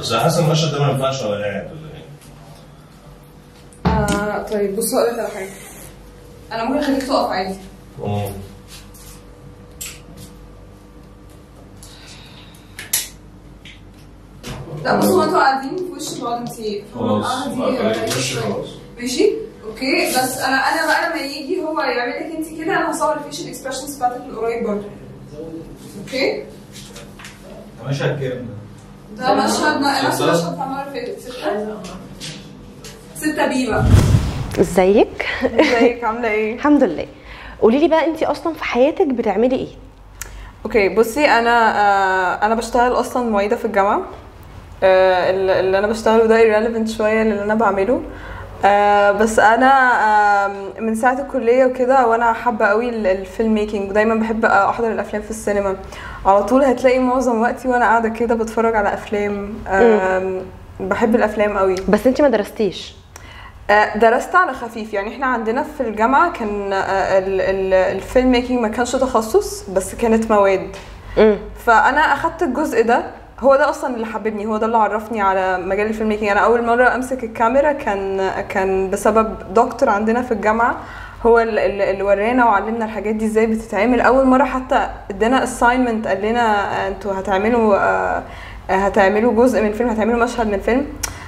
بس انا حاسس ان المشهد ده ما ينفعش ولا قاعد ولا ايه؟ آه طيب بص اقول لك على حاجه انا ممكن اخليك تقف عادي مم. لا بصوا انتوا قاعدين في وش بعض انت خلاص القعدة ما دي خليك غريبة وش شوية. خلاص ماشي اوكي بس انا انا بقى لما يجي هو يعمل لك انت كده انا هصور الفيشل اكسبريشنز بتاعتك من قريب برضه اوكي مشهد كام ده مشهد ما نفس ستة. المشهد بتاع المره اللي فاتت ستة ستة بي بقى ازيك ازيك عامله ايه؟ الحمد لله قولي لي بقى انت اصلا في حياتك بتعملي ايه اوكي بصي انا آه انا بشتغل اصلا معيده في الجامعه آه اللي اللي انا بشتغله ده irrelevant شويه للي انا بعمله آه بس انا آه من ساعه الكليه وكده وانا حابه قوي ال- الفيلم ميكنج ودايما بحب احضر الافلام في السينما على طول هتلاقي معظم وقتي وانا قاعده كده بتفرج على افلام آه بحب الافلام قوي بس انت ما درستيش آه، درست على خفيف يعني احنا عندنا في الجامعه كان آه، ال- ال- الفيلم ميكنج ما كانش تخصص بس كانت مواد امم فانا اخدت الجزء ده هو ده اصلا اللي حببني هو ده اللي عرفني على مجال الفيلم ميكنج انا اول مره امسك الكاميرا كان كان بسبب دكتور عندنا في الجامعه هو ال- ال- اللي ورانا وعلمنا الحاجات دي ازاي بتتعمل اول مره حتى ادانا assignment قال لنا آه، انتوا هتعملوا آه، آه، هتعملوا جزء من فيلم هتعملوا مشهد من فيلم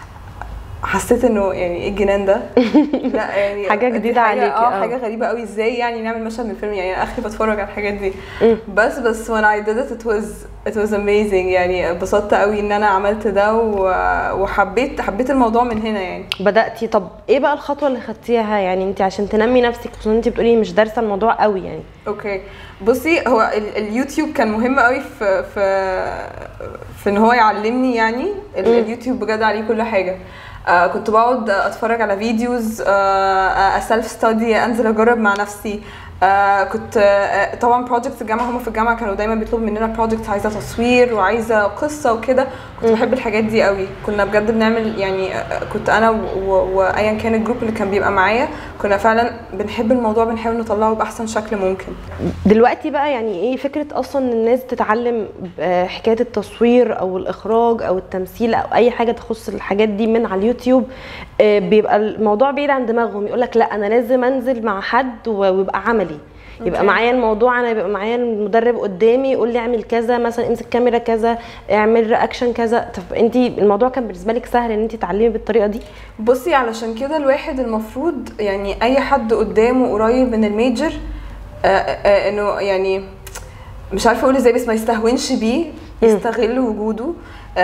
حسيت انه يعني ايه الجنان ده لا يعني حاجة دي جديدة حاجة- عليكي، اه اه. حاجه غريبه قوي ازاي يعني نعمل مشهد من فيلم يعني أنا اخري بتفرج على الحاجات دي مم. بس بس when I did it it was it was amazing يعني اتبسطت قوي ان انا عملت ده و- وحبيت حبيت الموضوع من هنا يعني بداتي طب ايه بقى الخطوه اللي خدتيها يعني انت عشان تنمي نفسك خصوصا انت بتقولي مش دارسه الموضوع قوي يعني اوكي بصي هو ال- اليوتيوب كان مهم قوي في في في ان هو يعلمني يعني ال- مم. اليوتيوب بجد عليه كل حاجه آه كنت بقعد اتفرج على فيديوز آه سيلف ستادي انزل اجرب مع نفسي آه كنت آه طبعا بروجكتس الجامعه هم في الجامعه كانوا دايما بيطلبوا مننا بروجكت عايزه تصوير وعايزه قصه وكده كنت بحب الحاجات دي قوي كنا بجد بنعمل يعني آه، كنت انا و- و- وايا كان الجروب اللي كان بيبقى معايا كنا فعلا بنحب الموضوع بنحاول نطلعه باحسن شكل ممكن دلوقتي بقى يعني ايه فكره اصلا ان الناس تتعلم آه، حكايه التصوير او الاخراج او التمثيل او اي حاجه تخص الحاجات دي من على اليوتيوب آه، بيبقى الموضوع بعيد عن دماغهم يقول لك لا انا لازم انزل مع حد و- ويبقى عملي يبقى أوكي. معايا الموضوع انا يبقى معايا المدرب قدامي يقول لي اعمل كذا مثلا امسك كاميرا كذا اعمل رياكشن كذا طب انت الموضوع كان بالنسبه لك سهل ان انت تتعلمي بالطريقه دي بصي علشان كده الواحد المفروض يعني اي حد قدامه قريب من الميجر آه، آه، انه يعني مش عارفه اقول ازاي بس ما يستهونش بيه يستغل وجوده آه،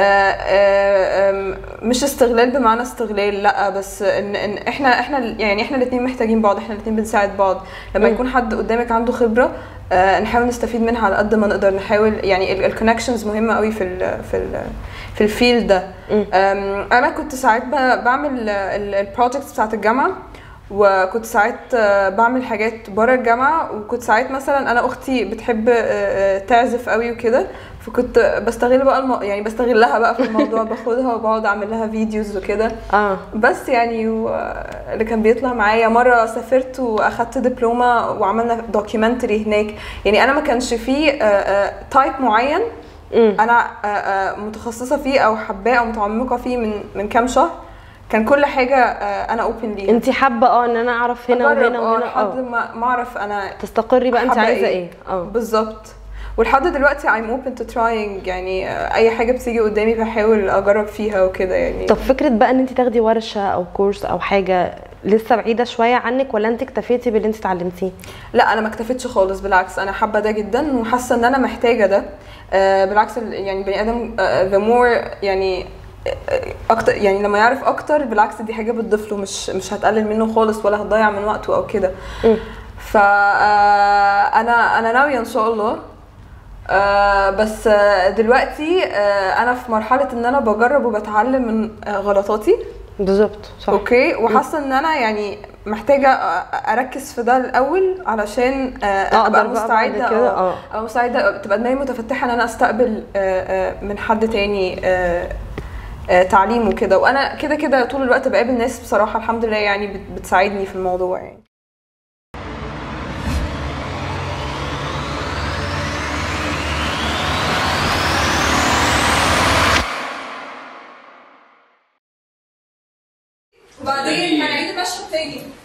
آه، آم، مش استغلال بمعنى استغلال لا بس ان ان احنا احنا يعني احنا الاثنين محتاجين بعض احنا الاثنين بنساعد بعض لما مم. يكون حد قدامك عنده خبره آه، نحاول نستفيد منها على قد ما نقدر نحاول يعني الكونكشنز مهمه قوي في ال في ال في الفيلد ده مم. أم، انا كنت ساعات ب- بعمل البروجكتس بتاعت الجامعه وكنت ساعات آه، بعمل حاجات بره الجامعه وكنت ساعات مثلا انا اختي بتحب آه، آه، تعزف قوي وكده فكنت بستغل بقى الم... يعني بستغلها بقى في الموضوع باخدها وبقعد اعمل لها فيديوز وكده اه بس يعني و... اللي كان بيطلع معايا مره سافرت واخدت دبلومه وعملنا دوكيومنتري هناك يعني انا ما كانش فيه تايب معين امم انا آه، آه، متخصصه فيه او حباه او متعمقه فيه من من كام شهر كان كل حاجه آه، انا اوبن ليها انت حابه اه ان انا اعرف هنا أجرب، وهنا آه، وهنا لحد اه ما ما اعرف انا تستقري بقى انت حابة عايزه إيه. ايه اه بالظبط ولحد دلوقتي I'm open to trying يعني آه، اي حاجه بتيجي قدامي بحاول اجرب فيها وكده يعني طب فكره بقى ان انت تاخدي ورشه او كورس او حاجه لسه بعيده شويه عنك ولا انت اكتفيتي باللي انت اتعلمتيه لا انا ما اكتفيتش خالص بالعكس انا حابه ده جدا وحاسه ان انا محتاجه ده آه، بالعكس ال- يعني بني ادم آه، the more يعني آه، اكتر يعني لما يعرف اكتر بالعكس دي حاجه بتضيف له مش مش هتقلل منه خالص ولا هتضيع من وقته او كده مم. ف آه، انا انا ناويه ان شاء الله آه بس آه دلوقتي آه انا في مرحله ان انا بجرب وبتعلم من آه غلطاتي بالظبط صح اوكي وحاسه ان انا يعني محتاجه اركز في ده الاول علشان آه، أقدر ابقى بقى بعد مستعده كده، اه آه. ابقى مستعده تبقى دماغي متفتحه ان انا استقبل آه، آه، من حد تاني آه، آه، تعليم وكده وانا كده كده طول الوقت بقابل ناس بصراحه الحمد لله يعني بت- بتساعدني في الموضوع يعني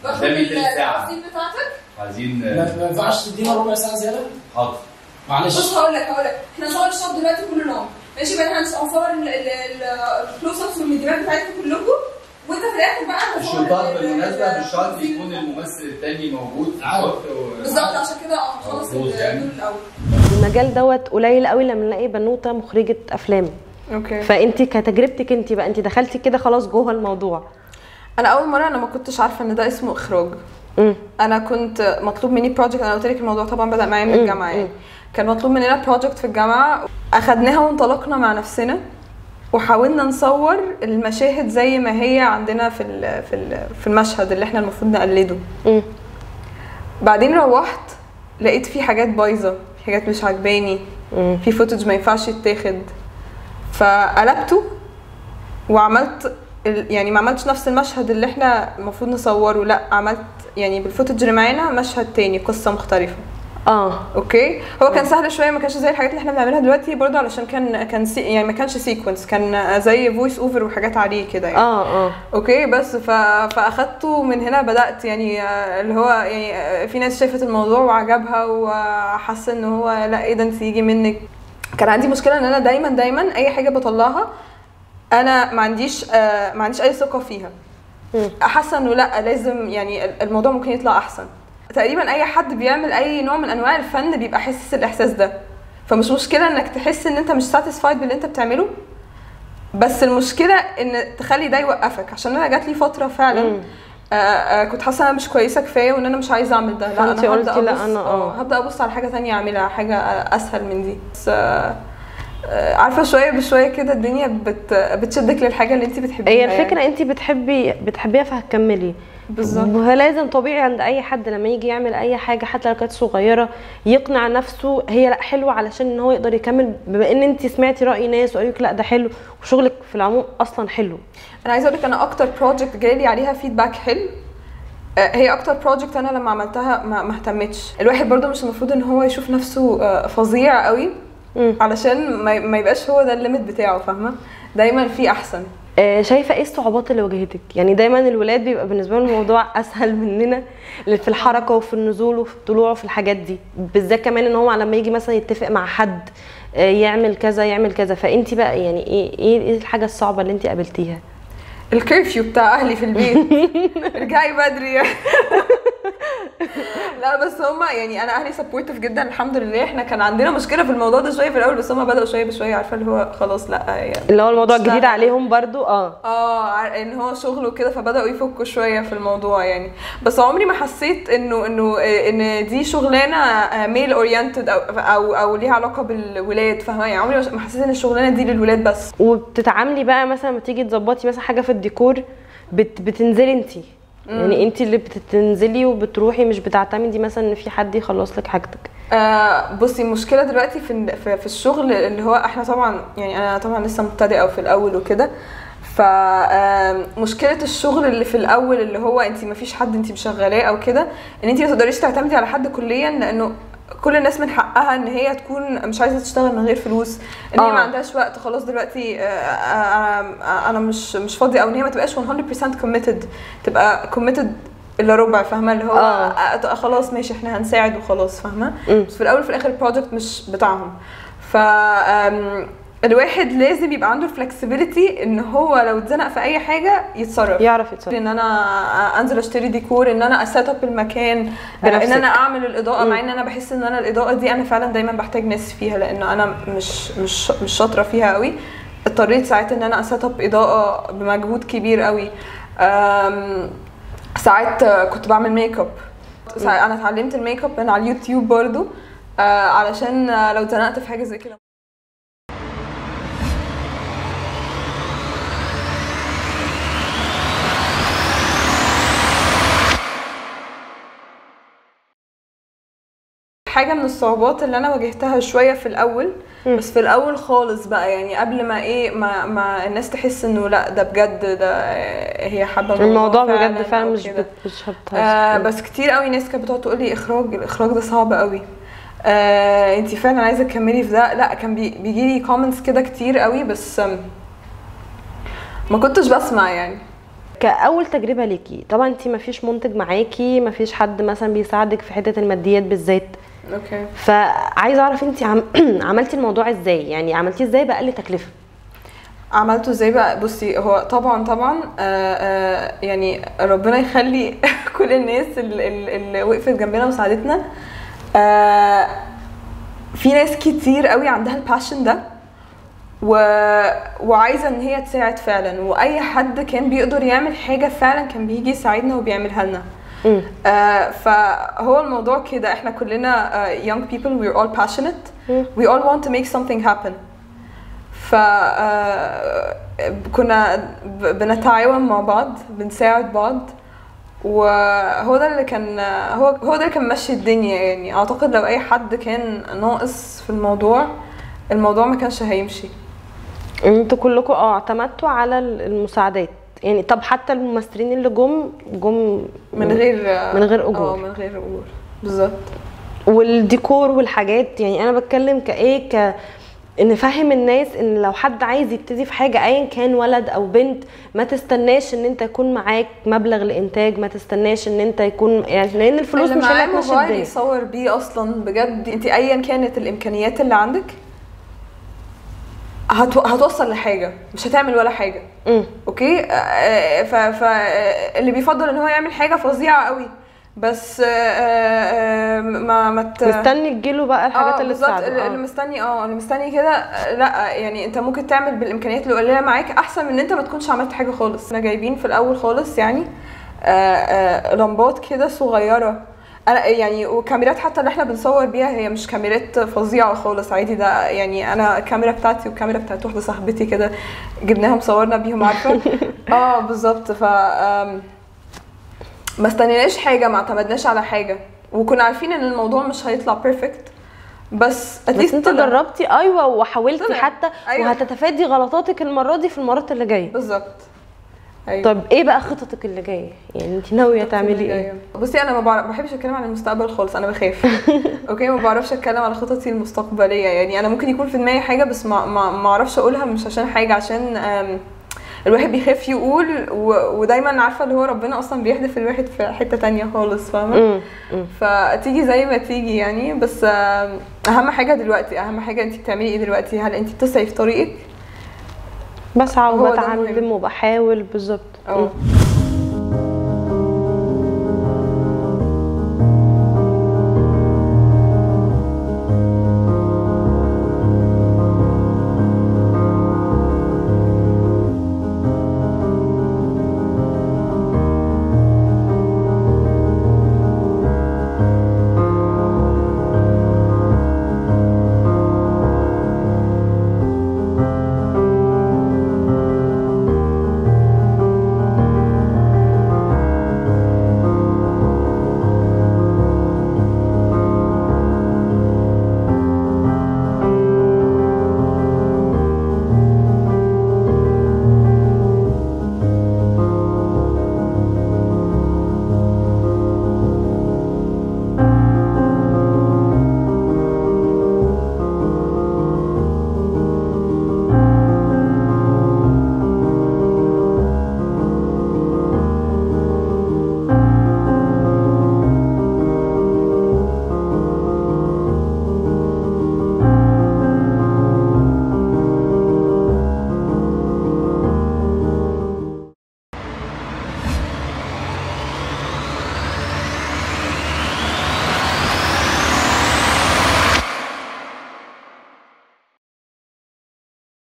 باخد قدامي تلت ساعة. التفاصيل بتاعتك عايزين ما ما ينفعش تدينا ربع ساعه زياده حاضر معلش بص هقول لك هقول لك احنا هنصور الشوط دلوقتي كله نوم ماشي بعدين هنص- هنصور الكلوز ابس والفيديوهات بتاعتكم كلكم وانت في الاخر بقى هتصور الشوطات ال- بالمناسبة ال- مش شرط يكون الممثل التاني موجود في عارف. الوقت و- بالظبط عشان كده اه هنخلص مفروض ال- يعني. دول الاول المجال دوت قليل قوي لما نلاقي بنوته مخرجه افلام اوكي فانت كتجربتك انت بقى انت دخلتي كده خلاص جوه الموضوع انا اول مره انا ما كنتش عارفه ان ده اسمه اخراج امم انا كنت مطلوب مني بروجكت انا قلت لك الموضوع طبعا بدا معايا من مم، الجامعه يعني مم. كان مطلوب مننا بروجكت في الجامعه اخدناها وانطلقنا مع نفسنا وحاولنا نصور المشاهد زي ما هي عندنا في ال- في ال- في المشهد اللي احنا المفروض نقلده امم بعدين روحت لقيت في حاجات بايظه في حاجات مش عجباني امم في فوتج ما ينفعش يتاخد فقلبته وعملت ال- يعني ما عملتش نفس المشهد اللي احنا المفروض نصوره لا عملت يعني بالفوتج اللي معانا مشهد تاني قصه مختلفه اه اوكي هو كان سهل شويه ما كانش زي الحاجات اللي احنا بنعملها دلوقتي برضه علشان كان كان سي يعني ما كانش سيكونس كان زي فويس اوفر وحاجات عليه كده يعني اه اه اوكي بس ف... فاخدته من هنا بدات يعني آه، اللي هو يعني آه، في ناس شافت الموضوع وعجبها وحاسه ان هو لا ايه ده انت يجي منك كان عندي مشكله ان انا دايما دايما اي حاجه بطلعها انا ما عنديش آه، ما عنديش اي ثقه فيها مم. حاسه انه لا لازم يعني الموضوع ممكن يطلع احسن تقريبا اي حد بيعمل اي نوع من انواع الفن بيبقى حاسس الاحساس ده فمش مشكله انك تحس ان انت مش ساتيسفايد باللي انت بتعمله بس المشكله ان تخلي ده يوقفك عشان انا جات لي فتره فعلا مم. آه آه كنت حاسه انا مش كويسه كفايه وان انا مش عايزه اعمل ده لا فأنتي انا هبدا قلتي لا، ابص أنا آه. هبدا ابص على حاجه تانية اعملها حاجه اسهل من دي بس آه آه، عارفه شويه بشويه كده الدنيا بت بتشدك للحاجه اللي انت بتحبيها هي يعني. الفكره انت بتحبي بتحبيها فهتكملي بالظبط ولازم طبيعي عند اي حد لما يجي يعمل اي حاجه حتى لو كانت صغيره يقنع نفسه هي لا حلوه علشان ان هو يقدر يكمل بما ان انت سمعتي راي ناس وقالوا لك لا ده حلو وشغلك في العموم اصلا حلو انا عايزه اقول لك انا اكتر بروجكت جالي عليها فيدباك حلو آه، هي اكتر بروجكت انا لما عملتها ما ما اهتمتش الواحد برضو مش المفروض ان هو يشوف نفسه آه، فظيع قوي مم. علشان ما ما يبقاش هو ده الليميت بتاعه فاهمه دايما في احسن آه، شايفه ايه الصعوبات اللي واجهتك يعني دايما الولاد بيبقى بالنسبه لهم الموضوع اسهل مننا اللي في الحركه وفي النزول وفي الطلوع وفي الحاجات دي بالذات كمان ان هو لما يجي مثلا يتفق مع حد آه، يعمل كذا يعمل كذا فانت بقى يعني ايه ايه إيه الحاجه الصعبه اللي انت قابلتيها الكيرفيو بتاع اهلي في البيت ارجعي بدري لا بس هما يعني انا اهلي سبورتيف جدا الحمد لله احنا كان عندنا مشكله في الموضوع ده شويه في الاول بس هما بداوا شويه بشويه عارفه اللي هو خلاص لا يعني اللي هو الموضوع الجديد اشتغل. عليهم برضو اه اه ع- ان هو شغل وكده فبداوا يفكوا شويه في الموضوع يعني بس عمري ما حسيت انه انه آه، ان دي شغلانه ميل اورينتد او او او ليها علاقه بالولاد فاهمه يعني عمري ما حسيت ان الشغلانه دي للولاد بس وبتتعاملي بقى مثلا لما تيجي تظبطي مثلا حاجه في الديكور بت بتنزلي انت يعني انت اللي بتنزلي وبتروحي مش بتعتمدي مثلا ان في حد يخلص لك حاجتك آه بصي المشكله دلوقتي في في, في الشغل اللي هو احنا طبعا يعني انا طبعا لسه مبتدئه في الاول وكده فمشكله الشغل اللي في الاول اللي هو انت ما فيش حد انت مشغلاه او كده ان انت ما تقدريش تعتمدي على حد كليا لانه كل الناس من حقها ان هي تكون مش عايزه تشتغل من غير فلوس ان هي آه. ما عندهاش وقت خلاص دلوقتي آه، آه، آه، انا مش مش فاضيه او ان هي ما تبقاش 100% committed تبقى committed الا ربع فاهمه اللي هو آه. آه. خلاص ماشي احنا هنساعد وخلاص فاهمه مم. بس في الاول وفي الاخر البروجكت مش بتاعهم ف آم، الواحد لازم يبقى عنده الفلكسبيليتي ان هو لو اتزنق في اي حاجه يتصرف يعرف يتصرف ان انا انزل اشتري ديكور ان انا اسيت اب المكان آه، بنفسك. ان انا اعمل الاضاءه مم. مع ان انا بحس ان انا الاضاءه دي انا فعلا دايما بحتاج ناس فيها لان انا مش مش مش شاطره فيها قوي اضطريت ساعات ان انا اسيت اب اضاءه بمجهود كبير قوي آم، ساعات آه، كنت بعمل ميك اب ساعات انا اتعلمت الميك اب من على اليوتيوب برضو آه، علشان آه، لو اتزنقت في حاجه زي كده حاجه من الصعوبات اللي انا واجهتها شويه في الاول مم. بس في الاول خالص بقى يعني قبل ما ايه ما, ما الناس تحس انه لا ده بجد ده آه، هي حابه الموضوع بجد فعلا أو مش كده. بت- مش آه هتهزر بس كتير قوي ناس كانت بتقعد تقول لي اخراج الاخراج ده صعب قوي آه انت فعلا عايزه تكملي في ده لا كان بي بيجي لي كومنتس كده كتير قوي بس آم، ما كنتش بسمع يعني كاول تجربه ليكي طبعا انت ما فيش منتج معاكي ما فيش حد مثلا بيساعدك في حته الماديات بالذات اوكي فعايزه اعرف انت عم... عملتي الموضوع ازاي يعني عملتيه ازاي باقل تكلفه عملته ازاي بقى بصي هو طبعا طبعا آه آه يعني ربنا يخلي كل الناس اللي, اللي وقفت جنبنا وساعدتنا آه في ناس كتير قوي عندها الباشن ده و... وعايزه ان هي تساعد فعلا واي حد كان بيقدر يعمل حاجه فعلا كان بيجي يساعدنا وبيعملها لنا مم. آه فهو الموضوع كده احنا كلنا uh, young people we're all passionate مم. we all want to make something happen ف آه، كنا ب- بنتعاون مع بعض بنساعد بعض وهو ده اللي كان هو هو ده اللي كان ماشي الدنيا يعني اعتقد لو اي حد كان ناقص في الموضوع الموضوع ما كانش هيمشي انتوا كلكم اه اعتمدتوا على المساعدات يعني طب حتى الممثلين اللي جم جم من غير من غير أجور. اه من غير اجور بالظبط والديكور والحاجات يعني انا بتكلم كايه ك نفهم الناس ان لو حد عايز يبتدي في حاجه ايا كان ولد او بنت ما تستناش ان انت يكون معاك مبلغ لانتاج ما تستناش ان انت يكون يعني لان الفلوس اللي مش هي معاه اللي هتمشي موبايل الدنيا يصور بيه اصلا بجد انت ايا كانت الامكانيات اللي عندك هتو... هتوصل لحاجه مش هتعمل ولا حاجه مم. اوكي آه، ف ف آه، اللي بيفضل ان هو يعمل حاجه فظيعه قوي بس آه، آه، ما ما ت... مستني تجيله بقى الحاجات آه، اللي بالظبط تساعده اللي آه. اللي مستني اه اللي مستني كده آه، لا يعني انت ممكن تعمل بالامكانيات اللي قليله معاك احسن من ان انت ما تكونش عملت حاجه خالص احنا جايبين في الاول خالص يعني آه، آه، لمبات كده صغيره انا يعني وكاميرات حتى اللي احنا بنصور بيها هي مش كاميرات فظيعه خالص عادي ده يعني انا الكاميرا بتاعتي والكاميرا بتاعت واحده صاحبتي كده جبناهم صورنا بيهم عارفه اه بالظبط ف آم، ما استنيناش حاجه ما اعتمدناش على حاجه وكنا عارفين ان الموضوع مش هيطلع بيرفكت بس at بس least انت طلع. جربتي ايوه وحاولتي طلع. حتى أيوة. وهتتفادي غلطاتك المره دي في المرات اللي جايه بالظبط ايوه طب ايه بقى خططك اللي جايه يعني انت ناويه تعملي ايه أيوة. بصي انا ما بعرف- ما بحبش اتكلم عن المستقبل خالص انا بخاف اوكي ما بعرفش اتكلم على خططي المستقبليه يعني انا ممكن يكون في دماغي حاجه بس ما ما ما اعرفش اقولها مش عشان حاجه عشان آم، الواحد بيخاف يقول و... ودايما عارفه اللي هو ربنا اصلا بيحدف الواحد في حته تانية خالص فاهمه امم امم فتيجي زي ما تيجي يعني بس آم، اهم حاجه دلوقتي اهم حاجه انت بتعملي ايه دلوقتي هل انت بتسعي في طريقك بسعى هو ده وبتعلم المهم. وبحاول بالظبط اه مم.